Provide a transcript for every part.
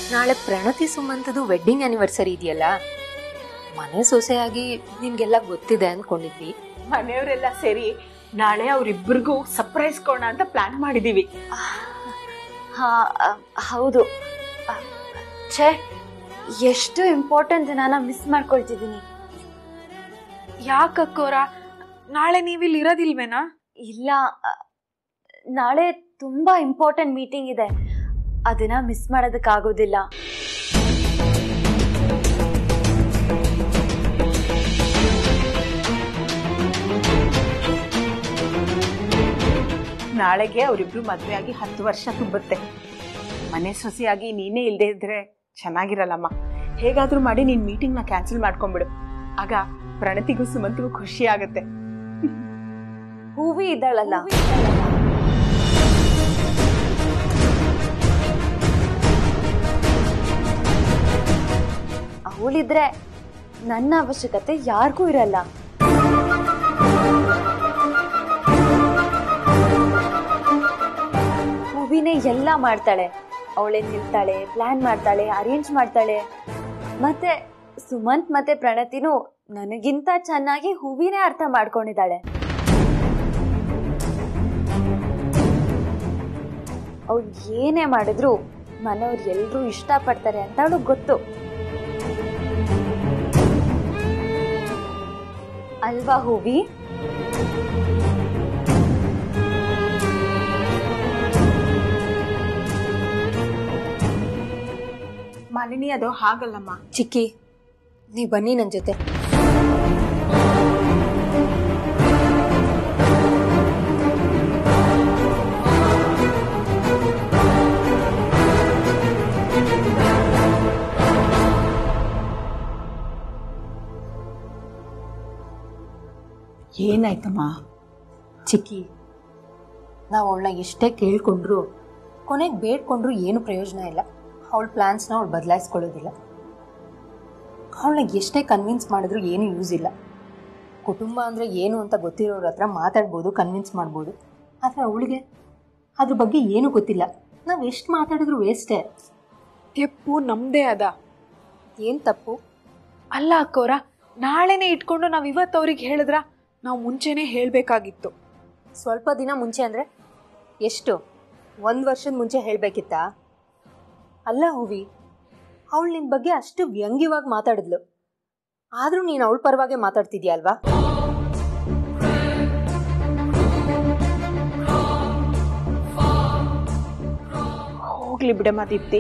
ನಾಳೆ ಪ್ರಣತಿ ಸುಮಂತದು wedding anniversary ಇದೆಯಲ್ಲ ಮನೆ ಸೊಸೆಯಾಗಿ ನಿಮ್ಗೆಲ್ಲ ಗೊತ್ತಿದೆ ಅನ್ಕೊಂಡಿದ್ವಿ ಮನೆಯವರೆಲ್ಲ ಸೇರಿ ನಾಳೆ ಅವ್ರಿಬ್ರಿಗೂ ಸರ್ಪ್ರೈಸ್ ಕೊಡೋಣ ಅಂತ ಪ್ಲಾನ್ ಮಾಡಿದೀವಿ ಹಾ ಆ, ಹೌದು ಆ, ಛೇ ಎಷ್ಟು ಇಂಪಾರ್ಟೆಂಟ್ ದಿನಾನ ಮಿಸ್ ಮಾಡ್ಕೊಳ್ತಿದ್ದೀನಿ ಯಾಕಕ್ಕೋರ ನಾಳೆ ನೀವಿಲ್ಲಿ ಇರೋದಿಲ್ವೇನಾ ಇಲ್ಲ ಆ, ನಾಳೆ ತುಂಬಾ ಇಂಪಾರ್ಟೆಂಟ್ ಮೀಟಿಂಗ್ ಇದೆ ಅದನ್ನ ಮಿಸ್ ಮಾಡೋದಕ್ಕಾಗೋದಿಲ್ಲ ನಾಳೆಗೆ ಅವರಿಬ್ರು ಮದ್ವೆ ಆಗಿ ಹತ್ತು ವರ್ಷ ತುಂಬುತ್ತೆ ಮನೆ ಸೊಸೆಯಾಗಿ ನೀನೇ ಇಲ್ದೇ ಇದ್ರೆ ಚೆನ್ನಾಗಿರಲ್ಲಮ್ಮ ಹೇಗಾದ್ರೂ ಮಾಡಿ ನೀನ್ ಮೀಟಿಂಗ್ ನ ಕ್ಯಾನ್ಸಲ್ ಮಾಡ್ಕೊಂಡ್ಬಿಡು ಆಗ ಪ್ರಣತಿಗೂ ಸುಮಂತಿಗೂ ಖುಷಿ ಆಗತ್ತೆ ಹೂವಿ ಇದ್ದಾಳಲ್ಲ ಅವಳಿದ್ರೆ ನನ್ನ ಅವಶ್ಯಕತೆ ಯಾರಿಗೂ ಇರಲ್ಲ ಹೂವಿನೇ ಎಲ್ಲ ಮಾಡ್ತಾಳೆ ಅವಳೇ ನಿಲ್ತಾಳೆ ಪ್ಲಾನ್ ಮಾಡ್ತಾಳೆ ಅರೇಂಜ್ ಮಾಡ್ತಾಳೆ ಮತ್ತೆ ಸುಮಂತ್ ಮತ್ತೆ ಪ್ರಣತಿನೂ ನನಗಿಂತ ಚೆನ್ನಾಗಿ ಹೂವಿನೇ ಅರ್ಥ ಮಾಡ್ಕೊಂಡಿದ್ದಾಳೆ ಅವಳು ಏನೇ ಮಾಡಿದ್ರು ಮನೆಯವ್ರು ಎಲ್ರೂ ಇಷ್ಟಪಡ್ತಾರೆ ಅಂತ ಅವಳಿಗೆ ಗೊತ್ತು ಅಲ್ವಾ ಹೂವಿ ಮಾಲಿನಿ ಅದು ಹಾಗಲ್ಲಮ್ಮ ಚಿಕ್ಕಿ ನೀ ಬನ್ನಿ ನನ್ನ ಜೊತೆ ಏನಾಯ್ತಮ್ಮ ಚಿಕ್ಕಿ ನಾವು ಅವಳನ್ನ ಎಷ್ಟೇ ಕೇಳ್ಕೊಂಡ್ರು ಕೊನೆಗೆ ಬೇಡ್ಕೊಂಡ್ರು ಏನು ಪ್ರಯೋಜನ ಇಲ್ಲ ಅವಳ ಪ್ಲಾನ್ಸ್ನ ಅವಳು ಬದಲಾಯಿಸ್ಕೊಳ್ಳೋದಿಲ್ಲ ಅವಳನ್ನ ಎಷ್ಟೇ ಕನ್ವಿನ್ಸ್ ಮಾಡಿದ್ರು ಏನು ಯೂಸ್ ಇಲ್ಲ ಕುಟುಂಬ ಅಂದರೆ ಏನು ಅಂತ ಗೊತ್ತಿರೋರ ಹತ್ರ ಮಾತಾಡ್ಬೋದು ಕನ್ವಿನ್ಸ್ ಮಾಡ್ಬೋದು ಆದರೆ ಅವಳಿಗೆ ಅದ್ರ ಬಗ್ಗೆ ಏನೂ ಗೊತ್ತಿಲ್ಲ ನಾವು ಎಷ್ಟು ಮಾತಾಡಿದ್ರು ವೇಸ್ಟೇ ತೆಪ್ಪು ನಮ್ದೇ ಅದ ಏನು ತಪ್ಪು ಅಲ್ಲ ಅಕ್ಕೋರ ನಾಳೆನೆ ಇಟ್ಕೊಂಡು ನಾವ್ ಇವತ್ತು ಅವ್ರಿಗೆ ಹೇಳಿದ್ರ ನಾವು ಮುಂಚೆನೆ ಹೇಳ್ಬೇಕಾಗಿತ್ತು ಸ್ವಲ್ಪ ದಿನ ಮುಂಚೆ ಅಂದರೆ ಎಷ್ಟು ಒಂದು ವರ್ಷದ ಮುಂಚೆ ಹೇಳಬೇಕಿತ್ತಾ ಅಲ್ಲ ಹೂವಿ ಅವಳು ನಿನ್ನ ಬಗ್ಗೆ ಅಷ್ಟು ವ್ಯಂಗ್ಯವಾಗಿ ಮಾತಾಡಿದ್ಲು ಆದರೂ ನೀನು ಅವಳ ಪರವಾಗೆ ಮಾತಾಡ್ತಿದ್ಯಾ ಅಲ್ವಾ ಹೋಗ್ಲಿ ಬಿಡಮ್ಮ ದೀಪ್ತಿ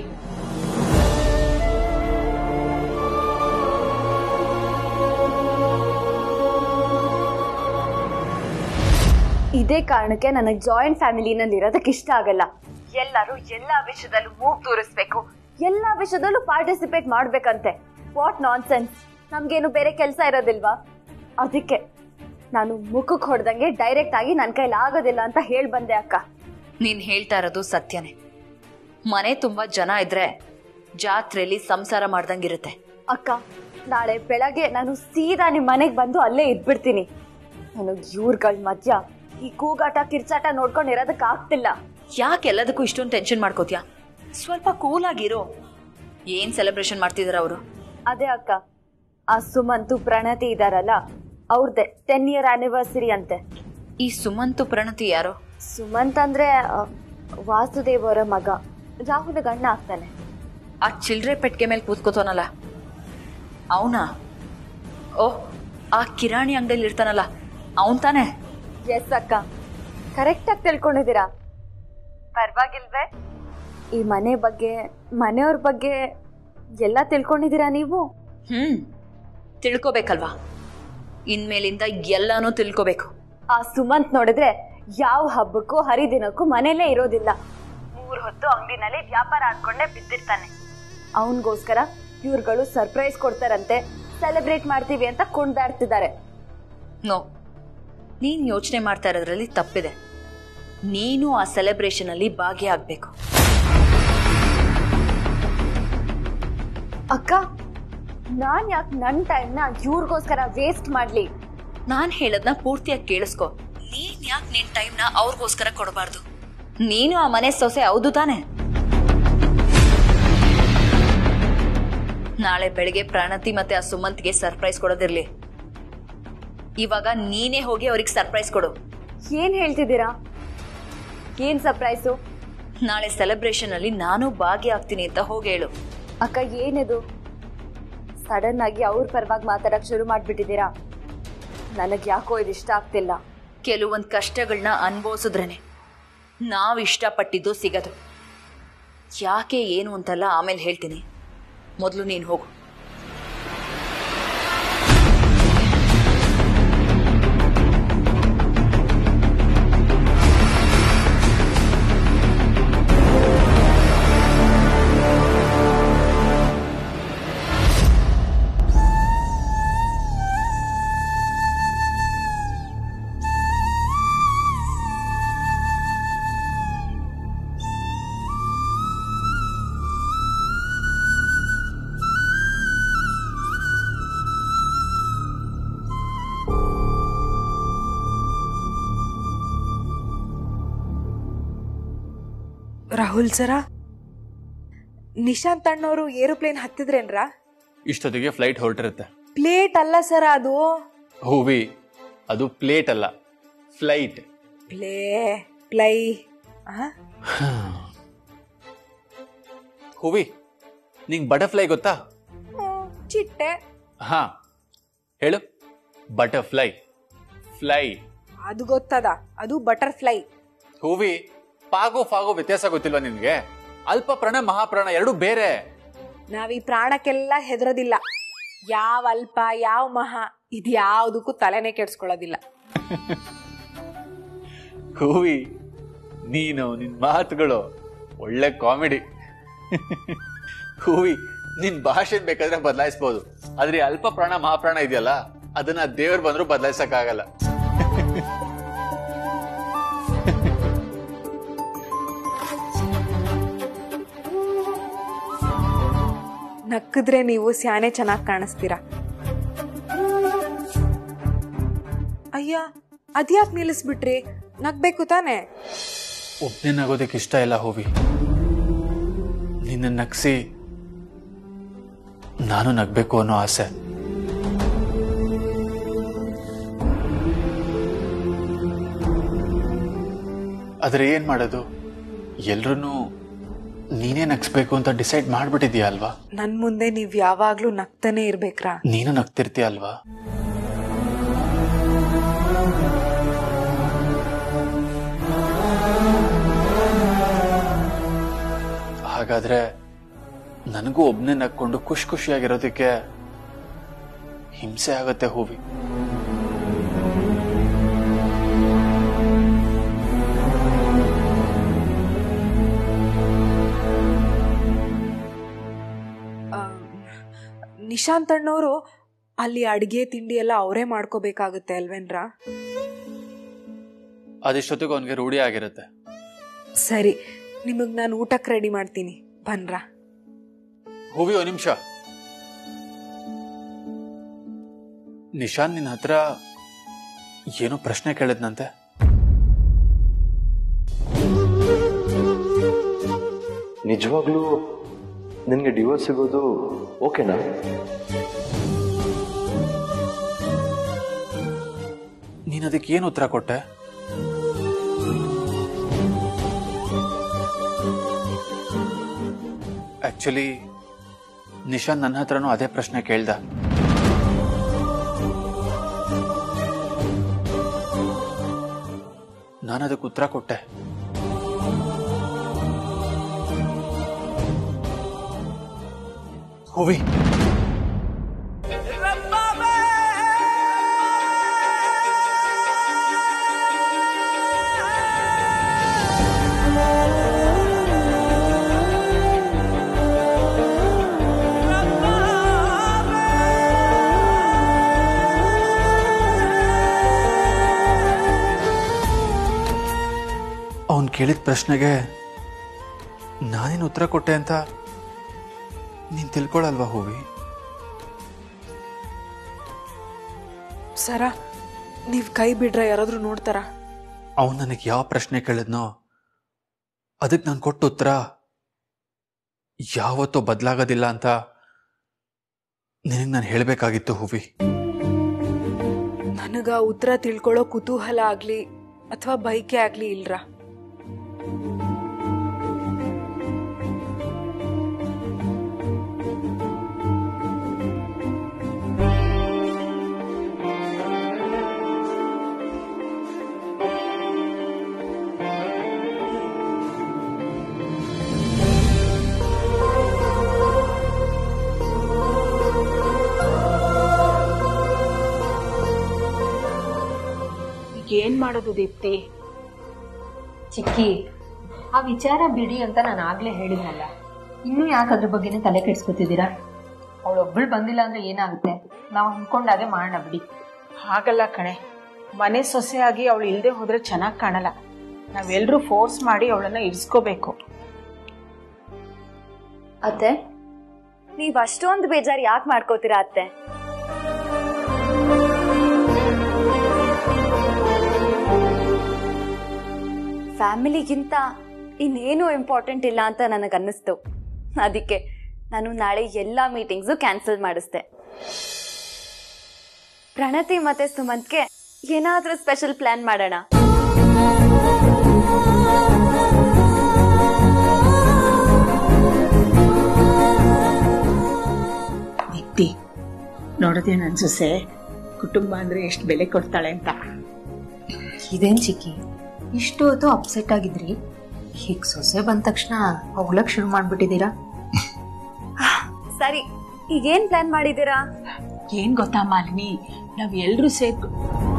ಇದೇ ಕಾರಣಕ್ಕೆ ನನಗೆ ಜಾಯಿಂಟ್ ಫ್ಯಾಮಿಲಿನಲ್ಲಿ ಇರೋದಕ್ಕೆ ಇಷ್ಟ ಆಗಲ್ಲ ಎಲ್ಲರೂ ಎಲ್ಲಾ ವಿಷಯದಲ್ಲೂ ಮೂಗ್ ತೋರಿಸ್ಬೇಕು ಎಲ್ಲಾ ವಿಷಯದಲ್ಲೂ ಪಾರ್ಟಿಸಿಪೇಟ್ ಮಾಡ್ಬೇಕಂತೆ ವಾಟ್ ನಾನ್ ಸೆನ್ಸ್ ನಮ್ಗೇನು ಬೇರೆ ಕೆಲಸ ಇರೋದಿಲ್ವಾ ಅದಕ್ಕೆ ನಾನು ಮುಖಕ್ಕೆ ಹೊಡೆದಂಗೆ ಡೈರೆಕ್ಟ್ ಆಗಿ ನನ್ನ ಕೈಲಿ ಆಗೋದಿಲ್ಲ ಅಂತ ಹೇಳ್ ಬಂದೆ ಅಕ್ಕ ನೀನ್ ಹೇಳ್ತಾ ಇರೋದು ಸತ್ಯನೇ ಮನೆ ತುಂಬಾ ಜನ ಇದ್ರೆ ಜಾತ್ರೆಯಲ್ಲಿ ಸಂಸಾರ ಮಾಡ್ದಂಗಿರುತ್ತೆ ಅಕ್ಕ ನಾಳೆ ಬೆಳಗ್ಗೆ ನಾನು ಸೀದಾ ನಿಮ್ ಮನೆಗೆ ಬಂದು ಅಲ್ಲೇ ಇದ್ಬಿಡ್ತೀನಿ ನನಗೆ ಇವ್ರಗಳ ಮಧ್ಯ ಈ ಕೂಗಾಟ ಕಿರ್ಚಾಟ ನೋಡ್ಕೊಂಡು ಇರೋದಕ್ಕೆ ಆಗ್ತಿಲ್ಲ ಯಾಕೆ ಎಲ್ಲದಕ್ಕೂ ಇಷ್ಟೊಂದು ಟೆನ್ಷನ್ ಮಾಡ್ಕೋತ್ಯಾ ಸ್ವಲ್ಪ ಕೂಲ್ ಆಗಿರೋ ಏನ್ ಸೆಲೆಬ್ರೇಷನ್ ಮಾಡ್ತಿದಾರ ಅವರು ಅದೇ ಅಕ್ಕ ಆ ಸುಮಂತು ಪ್ರಣತಿ ಇದಾರಲ್ಲ ಅವ್ರದ್ದೆ ಟೆನ್ ಇಯರ್ ಆನಿವರ್ಸರಿ ಅಂತೆ ಈ ಸುಮಂತು ಪ್ರಣತಿ ಯಾರು ಸುಮಂತ್ ಅಂದ್ರೆ ಆ, ವಾಸುದೇವ್ ಅವರ ಮಗ ರಾಹುಲ್ ಗಂಡ ಆಗ್ತಾನೆ ಆ ಚಿಲ್ಡ್ರೆ ಪೆಟ್ಟಿಗೆ ಮೇಲೆ ಕೂತ್ಕೋತಾನಲ್ಲ ಅವನಾ ಓಹ್ ಆ ಕಿರಾಣಿ ಅಂಗಡಿಯಲ್ಲಿ ಇರ್ತಾನಲ್ಲ ಅವನ್ ತಾನೇ ಎಸ್ ಅಕ್ಕ ಕರೆಕ್ಟ್ ಆಗಿ ತಿಳ್ಕೊಂಡಿದ್ದೀರಾ ಪರವಾಗಿಲ್ವೇ ಈ ಮನೆ ಬಗ್ಗೆ ಮನೆಯವ್ರ ಬಗ್ಗೆ ಎಲ್ಲ ತಿಳ್ಕೊಂಡಿದ್ದೀರಾ ನೀವು ಹ್ಮ್ ತಿಳ್ಕೊಬೇಕಲ್ವಾ ಇನ್ಮೇಲಿಂದ ಎಲ್ಲಾನು ತಿಳ್ಕೊಬೇಕು ಆ ಸುಮಂತ್ ನೋಡಿದ್ರೆ ಯಾವ ಹಬ್ಬಕ್ಕೂ ಹರಿದಿನಕ್ಕೂ ಮನೇಲೇ ಇರೋದಿಲ್ಲ ಮೂರ್ ಹೊತ್ತು ಅಂಗಡಿನಲ್ಲಿ ವ್ಯಾಪಾರ ಆಡ್ಕೊಂಡೇ ಬಿದ್ದಿರ್ತಾನೆ ಅವನಿಗೋಸ್ಕರ ಇವ್ರುಗಳು ಸರ್ಪ್ರೈಸ್ ಕೊಡ್ತಾರಂತೆ ಸೆಲೆಬ್ರೇಟ್ ಮಾಡ್ತೀವಿ ಅಂತ ಕುಣ್ದಾಡ್ತಿದ್ದಾರೆ ನೋ ನೀನ್ ಯೋಚನೆ ಮಾಡ್ತಾ ಇರೋದ್ರಲ್ಲಿ ತಪ್ಪಿದೆ ನೀನು ಆ ಸೆಲೆಬ್ರೇಷನ್ ಅಲ್ಲಿ ಭಾಗಿಯಾಗಬೇಕು ಅಕ್ಕ ನಾನ್ ಯಾಕೆ ನನ್ನ ಟೈಮ್ನ ಇವ್ರಿಗೋಸ್ಕರ ವೇಸ್ಟ್ ಮಾಡ್ಲಿ ನಾನ್ ಹೇಳದ್ನ ಪೂರ್ತಿಯಾಗಿ ಕೇಳಿಸ್ಕೊ ನೀನ್ ಯಾಕೆ ನಿನ್ ಟೈಮ್ನ ಅವ್ರಿಗೋಸ್ಕರ ಕೊಡಬಾರ್ದು ನೀನು ಆ ಮನೆ ಸೊಸೆ ಹೌದು ತಾನೆ ನಾಳೆ ಬೆಳಿಗ್ಗೆ ಪ್ರಣತಿ ಮತ್ತೆ ಆ ಸುಮಂತ್ಗೆ ಸರ್ಪ್ರೈಸ್ ಕೊಡೋದಿರ್ಲಿ ಇವಾಗ ನೀನೇ ಹೋಗಿ ಅವ್ರಿಗೆ ಸರ್ಪ್ರೈಸ್ ಕೊಡು ಏನ್ ಹೇಳ್ತಿದ್ದೀರಾ ಏನ್ ಸರ್ಪ್ರೈಸು ನಾಳೆ ಸೆಲೆಬ್ರೇಷನ್ ಅಲ್ಲಿ ನಾನು ಭಾಗಿಯಾಗ್ತೀನಿ ಅಂತ ಹೋಗಿ ಹೇಳು ಅಕ್ಕ ಏನಿದು ಸಡನ್ ಆಗಿ ಅವ್ರ ಪರವಾಗಿ ಮಾತಾಡಕ್ ಶುರು ಮಾಡ್ಬಿಟ್ಟಿದ್ದೀರಾ ನನಗ್ ಯಾಕೋ ಇದು ಇಷ್ಟ ಆಗ್ತಿಲ್ಲ ಕೆಲವೊಂದ್ ಕಷ್ಟಗಳನ್ನ ಅನ್ಭವಿಸಿದ್ರೇನೆ ನಾವ್ ಇಷ್ಟಪಟ್ಟಿದ್ದು ಸಿಗದು ಯಾಕೆ ಏನು ಅಂತಲ್ಲ ಆಮೇಲೆ ಹೇಳ್ತೀನಿ ಮೊದಲು ನೀನು ಹೋಗು ರಾಹುಲ್ ಸರ ನಿಶಾಂತ್ ಅಣ್ಣವರು ಏರೋಪ್ಲೇನ್ ಹತ್ತಿದ್ರೇನ್ರಾ ಇಷ್ಟೊತ್ತಿಗೆ ಫ್ಲೈಟ್ ಹೊರಟಿರುತ್ತೆ ಪ್ಲೇಟ್ ಅಲ್ಲ ಸರ ಅದು ಹೂವಿ ಅದು ಪ್ಲೇಟ್ ಅಲ್ಲ ಫ್ಲೈಟ್ ಪ್ಲೇ ಪ್ಲೈ ಆ? ಹೂವಿ ನಿಂಗೆ ಬಟರ್ಫ್ಲೈ ಗೊತ್ತಾ ಹ್ಮ್, ಚಿಟ್ಟೆ ಹಾ ಹೇಳು ಬಟರ್ಫ್ಲೈ ಫ್ಲೈ ಅದು ಗೊತ್ತದ ಅದು ಬಟರ್ಫ್ಲೈ ಹೂವಿ ಪಾಗೋ ಫಾಗೋ ವ್ಯತ್ಯಾಸ ಗೊತ್ತಿಲ್ವಾ ನಿನ್ಗೆ ಅಲ್ಪ ಪ್ರಾಣ ಮಹಾಪ್ರಾಣ ಎರಡು ಬೇರೆ ನಾವ್ ಈ ಪ್ರಾಣಕ್ಕೆಲ್ಲ ಹೆದರೋದಿಲ್ಲ ಯಾವ ಅಲ್ಪ ಯಾವ ಮಹಾ ಇದ್ಯಾವುದಕ್ಕೂ ತಲೆನೇ ಕೆಡ್ಸ್ಕೊಳ್ಳೋದಿಲ್ಲ ಹೂವಿ ನೀನು ನಿನ್ ಮಾತುಗಳು ಒಳ್ಳೆ ಕಾಮಿಡಿ ಹೂವಿ ನಿನ್ ಭಾಷೆ ಬೇಕಾದ್ರೆ ಬದಲಾಯಿಸ್ಬೋದು ಆದ್ರೆ ಈ ಅಲ್ಪ ಪ್ರಾಣ ಮಹಾಪ್ರಾಣ ಇದೆಯಲ್ಲ ಅದನ್ನ ದೇವ್ರು ಬಂದ್ರು ಬದಲಾಯಿಸಕ್ಕಾಗಲ್ಲ ನಕ್ಕಿದ್ರೆ ನೀವು ಸ್ಯಾನೆ ಚೆನ್ನಾಗಿ ಕಾಣಿಸ್ತೀರಾ ಅಯ್ಯ ಅದ್ಯಾಕ್ ನಿಲ್ಲಿಸ್ಬಿಟ್ರಿ ನಗ್ಬೇಕು ತಾನೆ ಒಬ್ನೇ ನಗೋದಕ್ಕೆ ಇಷ್ಟ ಇಲ್ಲ ಹೂವಿ ನಿನ್ನ ನಗ್ಸಿ ನಾನು ನಗ್ಬೇಕು ಅನ್ನೋ ಆಸೆ ಆದ್ರೆ ಏನ್ ಮಾಡೋದು ಎಲ್ರೂ ನೀನೇ ನಗ್ಸ್ಬೇಕು ಅಂತ ಡಿಸೈಡ್ ಮಾಡ್ಬಿಟ್ಟಿದ್ಯಾ ಅಲ್ವಾ ನನ್ ಮುಂದೆ ನೀವ್ ಯಾವಾಗ್ಲೂ ನಗ್ತಾನೆ ಇರ್ಬೇಕ್ರಾ ನೀನು ನಗ್ತಿರ್ತೀಯ ಅಲ್ವಾ ಹಾಗಾದ್ರೆ ನನಗೂ ಒಬ್ನೇ ನಕ್ಕೊಂಡು ಖುಷಿ ಖುಷಿಯಾಗಿರೋದಕ್ಕೆ ಹಿಂಸೆ ಆಗತ್ತೆ ಹೂವಿ ಆ, ನಿಶಾಂತ್ ಅಣ್ಣವರು ಅಲ್ಲಿ ಅಡಿಗೆ ತಿಂಡಿ ಎಲ್ಲ ಅವರೇ ಮಾಡ್ಕೋಬೇಕಾಗುತ್ತೆ ಅಲ್ವೇನ್ರಾ ಅದಿಷ್ಟೊತ್ತಿಗೆ ಅವನಿಗೆ ರೂಢಿ ಆಗಿರುತ್ತೆ ಸರಿ ನಿಮಗ್ ನಾನು ಊಟಕ್ಕೆ ರೆಡಿ ಮಾಡ್ತೀನಿ ಬನ್ರಾ ಹೂವಿ ಒಂದ್ ನಿಮಿಷ ನಿಶಾಂತ್ ನಿನ್ನ ಹತ್ರ ಏನೋ ಪ್ರಶ್ನೆ ಕೇಳಿದ್ನಂತೆ ನಿಜವಾಗ್ಲೂ ನಿನಗೆ ಡಿವೋರ್ಸ್ ಸಿಗೋದು ಓಕೆನಾ ನೀನ್ ಅದಕ್ಕೆ ಏನು ಉತ್ತರ ಕೊಟ್ಟೆ ಆಕ್ಚುಲಿ ನಿಶಾಂತ್ ನನ್ನ ಹತ್ರನೂ ಅದೇ ಪ್ರಶ್ನೆ ಕೇಳ್ದ ನಾನು ಅದಕ್ಕೆ ಉತ್ತರ ಕೊಟ್ಟೆ ಹೂವಿ ಅವನ್ ಕೇಳಿದ ಪ್ರಶ್ನೆಗೆ ನಾನೇನು ಉತ್ತರ ಕೊಟ್ಟೆ ಅಂತ ನೀನ್ ತಿಳ್ಕೊಳಲ್ವಾ ಹೂವಿ ಸರ ನೀವ್ ಕೈ ಬಿಡ್ರ ಯಾರಾದ್ರೂ ನೋಡ್ತಾರ ಅವನು ನನಗೆ ಯಾವ ಪ್ರಶ್ನೆ ಕೇಳಿದ್ನೋ ಅದಕ್ಕೆ ನಾನು ಕೊಟ್ಟ ಉತ್ತರ ಯಾವತ್ತೂ ಬದಲಾಗೋದಿಲ್ಲ ಅಂತ ನಿನಗೆ ನಾನು ಹೇಳಬೇಕಾಗಿತ್ತು ಹೂವಿ ನನಗ ಉತ್ತರ ತಿಳ್ಕೊಳ್ಳೋ ಕುತೂಹಲ ಆಗ್ಲಿ ಅಥವಾ ಬೈಕೆ ಆಗ್ಲಿ ಇಲ್ರ ಈಗ ಏನ್ ಮಾಡೋದು ದೀಪ್ತಿ ಚಿಕ್ಕಿ ಆ ವಿಚಾರ ಬಿಡಿ ಅಂತ ನಾನು ಆಗ್ಲೇ ಹೇಳಿದ್ನಲ್ಲ ಇನ್ನೂ ಯಾಕೆ ಅದ್ರ ಬಗ್ಗೆನೇ ತಲೆ ಕೆಡ್ಸ್ಕೊತಿದ್ದೀರಾ ಅವಳೊಬ್ಬಳು ಬಂದಿಲ್ಲ ಅಂದ್ರೆ ಏನಾಗುತ್ತೆ ನಾವು ಅನ್ಕೊಂಡಾಗೆ ಮಾಡೋಣ ಬಿಡಿ ಹಾಗಲ್ಲ ಕಣೆ ಮನೆ ಸೊಸೆಯಾಗಿ ಅವಳು ಇಲ್ಲದೆ ಹೋದ್ರೆ ಚೆನ್ನಾಗಿ ಕಾಣಲ್ಲ ನಾವೆಲ್ಲರೂ ಫೋರ್ಸ್ ಮಾಡಿ ಅವಳನ್ನ ಇರಿಸ್ಕೋಬೇಕು ಅತ್ತೆ ನೀವ್ ಅಷ್ಟೊಂದು ಬೇಜಾರು ಯಾಕೆ ಮಾಡ್ಕೋತೀರಾ ಅತ್ತೆ ಫ್ಯಾಮಿಲಿಗಿಂತ ಇನ್ನೇನು ಇಂಪಾರ್ಟೆಂಟ್ ಇಲ್ಲ ಅಂತ ನನಗೆ ಅನ್ನಿಸ್ತು ಅದಕ್ಕೆ ನಾನು ನಾಳೆ ಎಲ್ಲ ಮೀಟಿಂಗ್ಸು ಕ್ಯಾನ್ಸಲ್ ಮಾಡಿಸ್ದೆ ಪ್ರಣತಿ ಮತ್ತೆ ಸುಮಂತ್ಗೆ ಏನಾದ್ರೂ ಸ್ಪೆಷಲ್ ಪ್ಲಾನ್ ಮಾಡೋಣ ದೀಪ್ತಿ ನೋಡದೆ ನನ್ನ ಸೊಸೆ ಕುಟುಂಬ ಅಂದ್ರೆ ಎಷ್ಟು ಬೆಲೆ ಕೊಡ್ತಾಳೆ ಅಂತ ಇದೇನ್ ಚಿಕ್ಕಿ ಇಷ್ಟು ಹೊತ್ತು ಅಪ್ಸೆಟ್ ಆಗಿದ್ರಿ ಹೀಗ್ ಸೊಸೆ ಬಂದ ತಕ್ಷಣ ಹೊಗ್ಲಕ್ ಶುರು ಮಾಡ್ಬಿಟ್ಟಿದ್ದೀರಾ ಸರಿ ಈಗೇನ್ ಪ್ಲಾನ್ ಮಾಡಿದ್ದೀರಾ ಏನ್ ಗೊತ್ತಾ ಮಾಲಿನಿ ನಾವ್ ಎಲ್ರೂ ಸೇರ್ಕೊ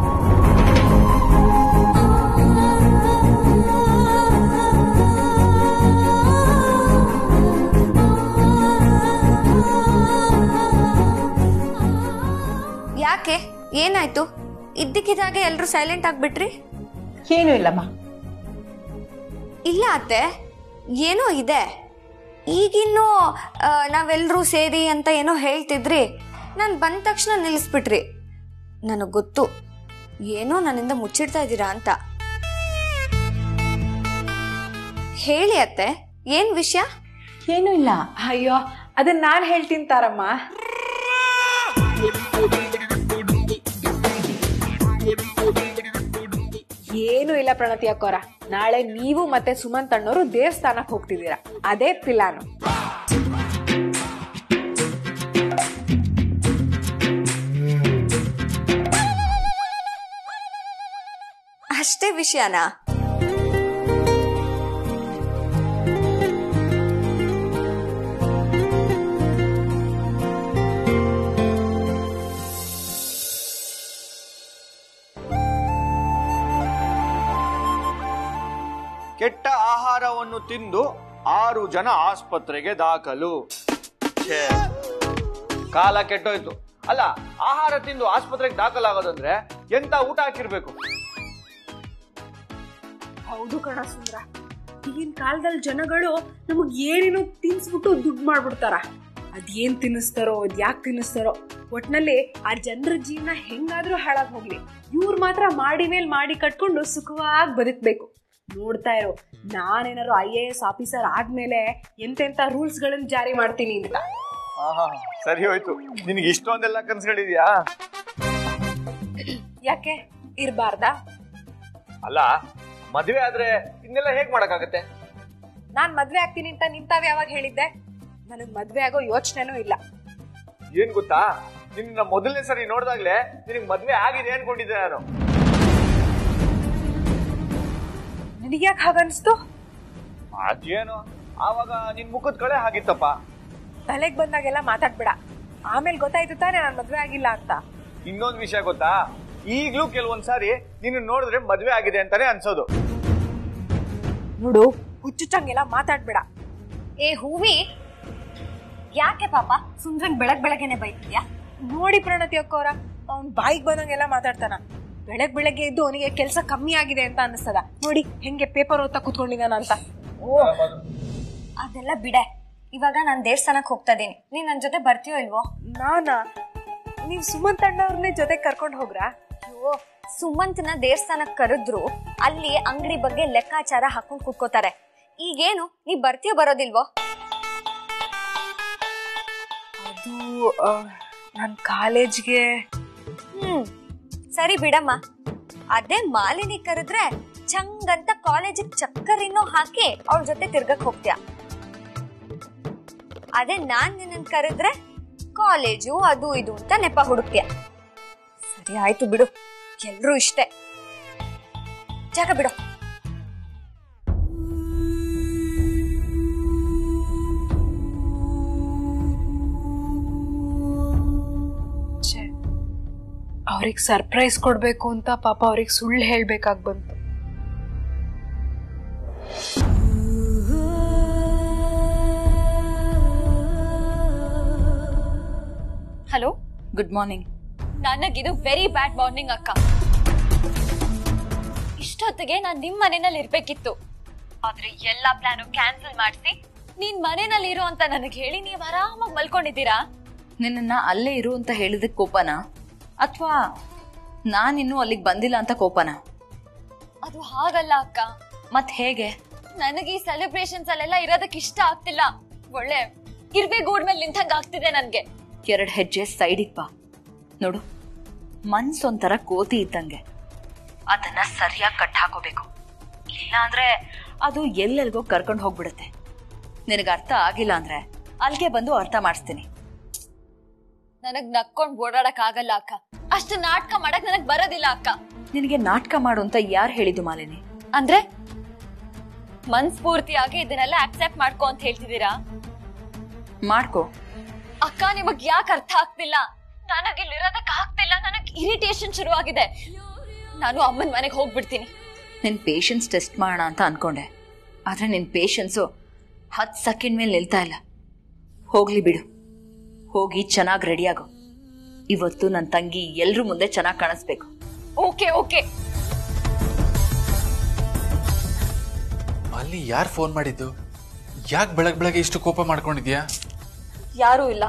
ಯಾಕೆ ಏನಾಯ್ತು ಇದ್ದಕ್ಕಿದ್ದಾಗೆ ಎಲ್ರು ಸೈಲೆಂಟ್ ಆಗ್ಬಿಟ್ರಿ ಏನೂ ಇಲ್ಲಮ್ಮ ಇಲ್ಲ ಅತ್ತೆ ಏನೋ ಇದೆ ಈಗಿನ್ನೂ ಆ, ನಾವೆಲ್ಲರೂ ಸೇರಿ ಅಂತ ಏನೋ ಹೇಳ್ತಿದ್ರಿ ನಾನು ಬಂದ ತಕ್ಷಣ ನಿಲ್ಲಿಸ್ಬಿಟ್ರಿ ನನಗೆ ಗೊತ್ತು ಏನೋ ನನ್ನಿಂದ ಮುಚ್ಚಿಡ್ತಾ ಇದ್ದೀರಾ ಅಂತ ಹೇಳಿ ಅತ್ತೆ ಏನ್ ವಿಷಯ ಏನೂ ಇಲ್ಲ ಅಯ್ಯೋ ಅದನ್ನ ನಾನ್ ಹೇಳ್ತೀನಿ ತಾರಮ್ಮ ಏನು ಇಲ್ಲ ಪ್ರಣತಿ ಅಕ್ಕೋರ ನಾಳೆ ನೀವು ಮತ್ತೆ ಸುಮಂತ್ ಅಣ್ಣವರು ದೇವಸ್ಥಾನಕ್ಕೆ ಹೋಗ್ತಿದ್ದೀರಾ ಅದೇ ಪ್ಲಾನು ಅಷ್ಟೇ ವಿಷಯನಾ ಕೆಟ್ಟ ಆಹಾರವನ್ನು ತಿಂದು ಆರು ಜನ ಆಸ್ಪತ್ರೆಗೆ ದಾಖಲು ಛೇ, ಕಾಲ ಕೆಟ್ಟೋಯ್ತು ಅಲ್ಲ ಆಹಾರ ತಿಂದು ಆಸ್ಪತ್ರೆಗೆ ದಾಖಲಾಗೋದಂದ್ರೆ ಎಂತ ಊಟ ಹಾಕಿರ್ಬೇಕು ಹೌದು ಕಣ ಸುಂದ್ರ ಈಗಿನ ಕಾಲದಲ್ಲಿ ಜನಗಳು ನಮಗ್ ಏನೇನೋ ತಿನ್ಸ್ಬಿಟ್ಟು ದುಡ್ಡು ಮಾಡ್ಬಿಡ್ತಾರ ಅದೇನ್ ತಿನ್ನಿಸ್ತಾರೋ ಅದ್ ಯಾಕೆ ತಿನ್ನಿಸ್ತಾರೋ ಒಟ್ನಲ್ಲಿ ಆ ಜನರ ಜೀವನ ಹೆಂಗಾದ್ರೂ ಹಾಳಾಗ್ ಹೋಗ್ಲಿ ಇವ್ರು ಮಾತ್ರ ಮಾಡಿ ಮೇಲ್ ಮಾಡಿ ಕಟ್ಕೊಂಡು ಸುಖವಾಗಿ ಬದುಕ್ಬೇಕು ನೋಡ್ತಾ ಇರೋ ನಾನೇನಾರು ಐ ಎ ಎಸ್ ಆಫೀಸರ್ ಆದ್ಮೇಲೆ ಎಂತೆಂತ ರೂಲ್ಸ್ ಗಳನ್ನ ಜಾರಿ ಮಾಡ್ತೀನಿ ಅಂತ ಆಹಾ ಸರಿ ಹೋಯ್ತು ನಿನಗೆ ಇಷ್ಟೊಂದೆಲ್ಲ ಕನ್ಸ್ಕೊಂಡಿದ್ಯಾ ಯಾಕೆ ಇರ್ಬಾರ್ದಾ ಅಲ್ಲ ಮದುವೆ ಆದ್ರೆ ಇನ್ನೆಲ್ಲ ಹೇಗ್ ಮಾಡಕ್ಕಾಗತ್ತೆ ನಾನ್ ಮದ್ವೆ ಆಗ್ತೀನಿ ಅಂತ ನಿಂತಾವ್ ಯಾವಾಗ ಹೇಳಿದ್ದೆ ನನಗ್ ಮದ್ವೆ ಆಗೋ ಯೋಚನೆನೂ ಇಲ್ಲ ಏನ್ ಗೊತ್ತಾ ನಿನ್ನ ಮೊದಲನೇ ಸರಿ ನೋಡ್ದಾಗ್ಲೇ ನಿನಗೆ ಮದ್ವೆ ಆಗಿದೆ ಅನ್ಕೊಂಡಿದ್ದೆ ನಾನು ನಿನಗ್ಯಾಕೆ ಹಾಗನ್ಸ್ತು ಅದೇನು ಆವಾಗ ನಿನ್ ಮುಖದ ಕಳೆ ಹಾಗಿತ್ತಪ್ಪ ತಲೆಗ್ ಬಂದಾಗೆಲ್ಲ ಮಾತಾಡ್ಬೇಡ ಆಮೇಲೆ ಗೊತ್ತಾಯ್ತು ತಾನೇ ನಾನ್ ಮದ್ವೆ ಆಗಿಲ್ಲ ಅಂತ ಇನ್ನೊಂದ್ ವಿಷಯ ಗೊತ್ತಾ ಈಗ್ಲೂ ಕೆಲವೊಂದ್ಸಾರಿ ನಿನ್ನ ನೋಡಿದ್ರೆ ಮದ್ವೆ ಆಗಿದೆ ಅಂತಾನೆ ಅನ್ಸೋದು ನೋಡು ಹುಚ್ಚುಚ್ಚಂಗೆಲ್ಲ ಮಾತಾಡ್ಬೇಡ ಏ ಹೂವಿ ಯಾಕೆ ಪಾಪ ಸುಂದ್ರಂಗ್ ಬೆಳಗ್ ಬೆಳಗ್ಗೆನೆ ಬೈತಿದ್ಯಾ ನೋಡಿ ಪ್ರಣತಿ ಅಕ್ಕೋರ ಅವ್ನ್ ಬಾಯಿಗೆ ಬಂದಂಗೆಲ್ಲ ಮಾತಾಡ್ತಾನ ಬೆಳಗ್ ಬೆಳಗ್ಗೆ ಎದ್ದು ಅವನಿಗೆ ಕೆಲಸ ಕಮ್ಮಿ ಆಗಿದೆ ಅಂತ ಅನಿಸ್ತದ ನೋಡಿ ಹೆಂಗೆ ಪೇಪರ್ ಓದ್ತಾ ಕೂತ್ಕೊಂಡಿದಾನ ಅಂತ ಅದೆಲ್ಲ ಬಿಡೆ ಇವಾಗ ನಾನು ದೇವಸ್ಥಾನಕ್ಕೆ ಹೋಗ್ತಾ ಇದೀನಿ ನೀನ್ ನನ್ ಜೊತೆ ಬರ್ತೀಯೋ ಇಲ್ವೋ ನಾನಾ ನೀವ್ ಸುಮಂತ್ ಅಣ್ಣವ್ರನ್ನೇ ಜೊತೆ ಕರ್ಕೊಂಡು ಹೋಗ್ರಾ ಅಯ್ಯೋ ಸುಮಂತ್ನ ದೇವಸ್ಥಾನಕ್ಕೆ ಕರೆದ್ರು ಅಲ್ಲಿ ಅಂಗಡಿ ಬಗ್ಗೆ ಲೆಕ್ಕಾಚಾರ ಹಾಕೊಂಡ್ ಕೂತ್ಕೋತಾರೆ ಈಗೇನು ನೀ ಬರ್ತೀಯೋ ಬರೋದಿಲ್ವೋ ಅದು ನನ್ನ ಕಾಲೇಜ್ಗೆ ಹ್ಮ್ ಸರಿ ಬಿಡಮ್ಮ ಅದೇ ಮಾಲಿನಿ ಕರೆದ್ರೆ ಚಂಗಂತ ಕಾಲೇಜಿಗೆ ಚಕ್ಕರಿನೂ ಹಾಕಿ ಅವಳ ಜೊತೆ ತಿರ್ಗಕ್ ಹೋಗ್ತೀಯ ಅದೇ ನಾನ್ ನಿನ್ನ ಕರೆದ್ರೆ ಕಾಲೇಜು ಅದು ಇದು ಅಂತ ನೆಪ ಹುಡುಕ್ತೀಯ ಸರಿ ಆಯ್ತು ಬಿಡು ಎಲ್ರೂ ಇಷ್ಟೇ ಜಾಗ ಬಿಡು ಅವ್ರಿಗೆ ಸರ್ಪ್ರೈಸ್ ಕೊಡ್ಬೇಕು ಅಂತ ಪಾಪ ಅವ್ರಿಗೆ ಸುಳ್ಳು ಹೇಳ್ಬೇಕಾಗ್ ಬಂತು ಹಲೋ ಗುಡ್ ಮಾರ್ನಿಂಗ್ ನನಗಿದು ವೆರಿ ಬ್ಯಾಡ್ ಮಾರ್ನಿಂಗ್ ಅಕ್ಕ ಇಷ್ಟೊತ್ತಿಗೆ ನಾನ್ ನಿಮ್ ಮನೆಯಲ್ಲಿ ಇರ್ಬೇಕಿತ್ತು ಆದ್ರೆ ಎಲ್ಲಾ ಪ್ಲಾನು ಕ್ಯಾನ್ಸಲ್ ಮಾಡಿಸಿ ನೀನ್ ಮನೆಯಲ್ಲಿ ಇರು ಅಂತ ನನಗೆ ಹೇಳಿ ನೀವ್ ಆರಾಮಾಗಿ ಮಲ್ಕೊಂಡಿದ್ದೀರಾ ನಿನ್ನನ್ನ ಅಲ್ಲೇ ಇರು ಅಂತ ಹೇಳಿದಕ್ಕೆ ಕೋಪನಾ ಅಥವಾ ನಾನಿನ್ನೂ ಅಲ್ಲಿಗೆ ಬಂದಿಲ್ಲ ಅಂತ ಕೋಪನಾ ಅದು ಹಾಗಲ್ಲ ಅಕ್ಕ ಮತ್ ಹೇಗೆ ನನಗೆ ಈ ಸೆಲೆಬ್ರೇಷನ್ಸ್ ಅಲ್ಲೆಲ್ಲ ಇರೋದಕ್ಕೆ ಇಷ್ಟ ಆಗ್ತಿಲ್ಲ ಒಳ್ಳೆ ಇರ್ಬೇ ಗೂಡ್ ಮೇಲೆ ನಿಂತಂಗ ಆಗ್ತಿದೆ ನನ್ಗೆ ಎರಡು ಹೆಜ್ಜೆ ಸೈಡಿಗೆ ಬಾ ನೋಡು ಮನ್ಸೊಂಥರ ಕೋತಿ ಇದ್ದಂಗೆ ಅದನ್ನ ಸರಿಯಾಗಿ ಕಟ್ ಹಾಕೋಬೇಕು ಇಲ್ಲಾಂದ್ರೆ ಅದು ಎಲ್ಲೆಲ್ಗೋ ಕರ್ಕೊಂಡು ಹೋಗ್ಬಿಡುತ್ತೆ ನಿನಗೆ ಅರ್ಥ ಆಗಿಲ್ಲ ಅಂದ್ರೆ ಅಲ್ಲಿಗೆ ಬಂದು ಅರ್ಥ ಮಾಡಿಸ್ತೀನಿ ನನಗ್ ನಕ್ಕೊಂಡ್ ಓಡಾಡಕ್ ಆಗಲ್ಲ ಅಕ್ಕ ಅಷ್ಟು ನಾಟಕ ಮಾಡಕ್ ನನಗ್ ಬರೋದಿಲ್ಲ ಅಕ್ಕ ನಿನಗೆ ನಾಟಕ ಮಾಡು ಅಂತ ಯಾರು ಹೇಳಿದ್ದು ಮಾಲಿನಿ ಅಂದ್ರೆ ಮನ್ಸ್ಫೂರ್ತಿಯಾಗಿ ಇದನ್ನೆಲ್ಲ ಅಕ್ಸೆಪ್ಟ್ ಮಾಡ್ಕೊ ಅಂತ ಹೇಳ್ತಿದ್ದೀರಾ ಮಾಡ್ಕೋ ಅಕ್ಕ ನಿಮಗ್ ಯಾಕೆ ಅರ್ಥ ಆಗ್ತಿಲ್ಲ ನನಗೆ ಇಲ್ಲಿರೋದಕ್ ಆಗ್ತಿಲ್ಲ ನನಗ್ ಇರಿಟೇಷನ್ ಶುರುವಾಗಿದೆ ನಾನು ಅಮ್ಮನ ಮನೆಗೆ ಹೋಗ್ಬಿಡ್ತೀನಿ ನಿನ್ ಪೇಷನ್ಸ್ ಟೆಸ್ಟ್ ಮಾಡೋಣ ಅಂತ ಅನ್ಕೊಂಡೆ ಆದ್ರೆ ನಿನ್ ಪೇಷನ್ಸು ಹತ್ತು ಸೆಕೆಂಡ್ ಮೇಲೆ ನಿಲ್ತಾ ಇಲ್ಲ ಹೋಗ್ಲಿ ಬಿಡು ಹೋಗಿ ಚೆನ್ನಾಗಿ ರೆಡಿಯಾಗು ಇವತ್ತು ನನ್ನ ತಂಗಿ ಎಲ್ರ ಮುಂದೆ ಚೆನ್ನಾಗಿ ಕಾಣಿಸ್ಬೇಕು ಓಕೆ ಓಕೆ ಅಲ್ಲಿ ಯಾರು ಫೋನ್ ಮಾಡಿದ್ದು ಯಾಕೆ ಬೆಳಗ್ ಬೆಳಗ್ಗೆ ಇಷ್ಟು ಕೋಪ ಮಾಡ್ಕೊಂಡಿದ್ಯಾ ಯಾರೂ ಇಲ್ಲ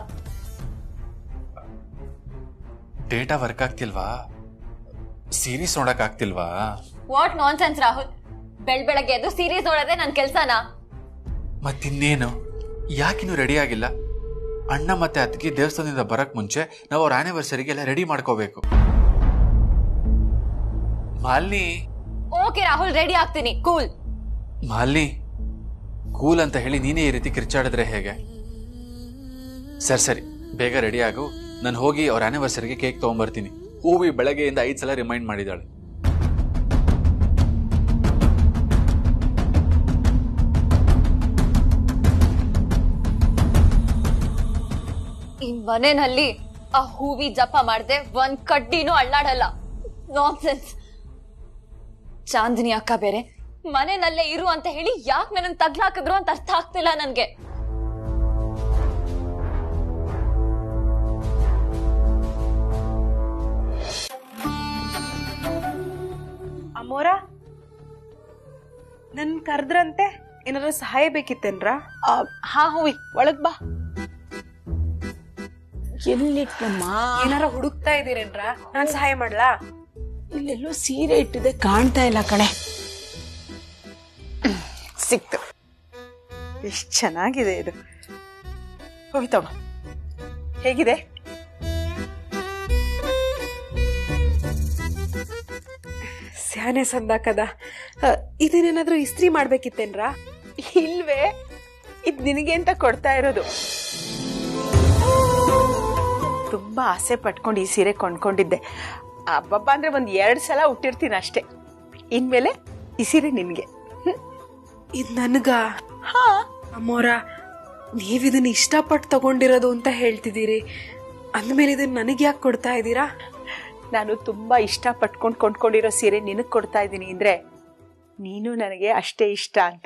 ಡೇಟಾ ವರ್ಕ್ ಆಗ್ತಿಲ್ವಾ ಸೀರೀಸ್ ನೋಡಕ್ ಆಗ್ತಿಲ್ವಾ ವಾಟ್ ನಾನ್ ಸೆನ್ಸ್ ರಾಹುಲ್ ಬೆಳ್ ಬೆಳಗ್ಗೆ ಎದ್ದು ಸೀರೀಸ್ ನೋಡೋದೇ ನನ್ ಕೆಲ್ಸನಾ ಮತ್ತಿನ್ನೇನು ಯಾಕಿನ್ನೂ ರೆಡಿ ಆಗಿಲ್ಲ ಅಣ್ಣ ಮತ್ತೆ ಅತ್ತಿಗೆ ದೇವಸ್ಥಾನದಿಂದ ಬರಕ್ ಮುಂಚೆ ನಾವು ಅವ್ರ ಆನಿವರ್ಸರಿಗೆ ಎಲ್ಲ ರೆಡಿ ಮಾಡ್ಕೋಬೇಕು ಮಾಲಿನಿ ಓಕೆ ರಾಹುಲ್ ರೆಡಿ ಆಗ್ತೀನಿ ಕೂಲ್ ಮಾಲಿನಿ ಕೂಲ್ ಅಂತ ಹೇಳಿ ನೀನೇ ಈ ರೀತಿ ಕಿರ್ಚಾಡಿದ್ರೆ ಹೇಗೆ ಸರಿ ಸರಿ ಬೇಗ ರೆಡಿ ಆಗು ನಾನು ಹೋಗಿ ಅವ್ರ ಆನಿವರ್ಸರಿಗೆ ಕೇಕ್ ತಗೊಂಬರ್ತೀನಿ ಹೂವಿ ಬೆಳಗ್ಗೆಯಿಂದ ಐದು ಸಲ ರಿಮೈಂಡ್ ಮಾಡಿದಾಳೆ ಈ ಮನೆಯಲ್ಲಿ ಆ ಹೂವಿ ಜಪ ಮಾಡ್ದೆ ಒಂದ್ ಕಡ್ಡಿನೂ ಅಳ್ಳಾಡಲ್ಲ ನಾನ್ ಸೆನ್ಸ್ ಚಾಂದಿನಿ ಅಕ್ಕ ಬೇರೆ ಮನೆಯಲ್ಲೇ ಇರು ಅಂತ ಹೇಳಿ ಯಾಕೆ ನನ್ನ ತಗ್ಲಾಕಿದ್ರು ಅಂತ ಅರ್ಥ ಆಗ್ತಿಲ್ಲ ನನ್ಗೆ ಅಮೋರ ನನ್ ಕರ್ದ್ರಂತೆ ಏನಾದ್ರು ಸಹಾಯ ಬೇಕಿತ್ತೇನ್ರ ಹಾ ಹೂವಿ ಒಳಗ್ ಬಾ ಎಲ್ಲಿಟ್ನಮ್ಮ ಏನಾರ ಹುಡುಕ್ತಾ ಇದೀರೇನ್ರ ನಾನ್ ಸಹಾಯ ಮಾಡ್ಲಾ ಇಲ್ಲೆಲ್ಲೋ ಸೀರೆ ಇಟ್ಟಿದೆ ಕಾಣ್ತಾ ಇಲ್ಲ ಕಣೆ ಸಿಕ್ತು ಎಷ್ಟು ಚೆನ್ನಾಗಿದೆ ಇದು ಹೋಗಿ ತಗೋ ಹೇಗಿದೆ ಸ್ಯಾನೆ ಸಂದಾಕದ ಅ, ಇದನ್ನೇನಾದ್ರೂ ಇಸ್ತ್ರಿ ಮಾಡ್ಬೇಕಿತ್ತೇನ್ರ ಇಲ್ವೇ ಇದು ನಿನಗೆ ಅಂತ ಕೊಡ್ತಾ ಇರೋದು ತುಂಬಾ ಆಸೆ ಪಟ್ಕೊಂಡು ಈ ಸೀರೆ ಕೊಂಡ್ಕೊಂಡಿದ್ದೆ ಹಬ್ಬಬ್ಬ ಅಂದ್ರೆ ಒಂದ್ ಎರಡ್ ಸಲ ಹುಟ್ಟಿರ್ತೀನಿ ಅಷ್ಟೇ ಇನ್ಮೇಲೆ ಈ ಸೀರೆ ನಿನ್ಗೆ ಇದ್ ನನ್ಗ ಹಾ ಅಮ್ಮೋರ ನೀವಿದನ್ನ ಇಷ್ಟಪಟ್ಟು ತಗೊಂಡಿರೋದು ಅಂತ ಹೇಳ್ತಿದ್ದೀರಿ ಅಂದ್ಮೇಲೆ ಇದನ್ನ ನನಗೆ ಯಾಕೆ ಕೊಡ್ತಾ ಇದ್ದೀರಾ ನಾನು ತುಂಬಾ ಇಷ್ಟ ಪಟ್ಕೊಂಡು ಕೊಂಡ್ಕೊಂಡಿರೋ ಸೀರೆ ನಿನಗ್ ಕೊಡ್ತಾ ಇದ್ದೀನಿ ಅಂದ್ರೆ ನೀನು ನನಗೆ ಅಷ್ಟೇ ಇಷ್ಟ ಅಂತ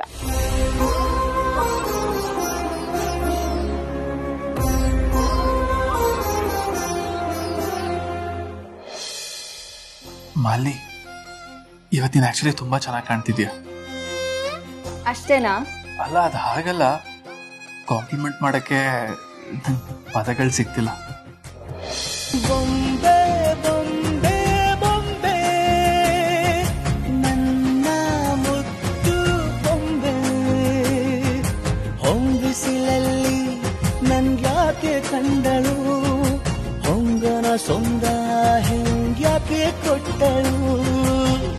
ಮಾಲಿನಿ ಇವತ್ತಿನ ಆಕ್ಚುಲಿ ತುಂಬಾ ಚೆನ್ನಾಗಿ ಕಾಣ್ತಿದ್ಯಾ ಅಷ್ಟೇನಾ ಅಲ್ಲ ಅದು ಹಾಗಲ್ಲ ಕಾಂಪ್ಲಿಮೆಂಟ್ ಮಾಡಕ್ಕೆ ನಂಗ್ ಪದಗಳು ಸಿಗ್ತಿಲ್ಲ ಬೊಂಬೆ ಬೊಂಬೆ ಬೊಂಬೆ ನನ್ನ ಮುದ್ದು ಬೊಂಬೆ ಹೊಂಬಿಸಿಲಲ್ಲಿ ನನ್ಯಾಕೆ ಕಂಡಳು ಹೊಂ ಸೊಂದ ಹೆಂಗ್ಯಾಕೆ ಕೊಟ್ಟಳು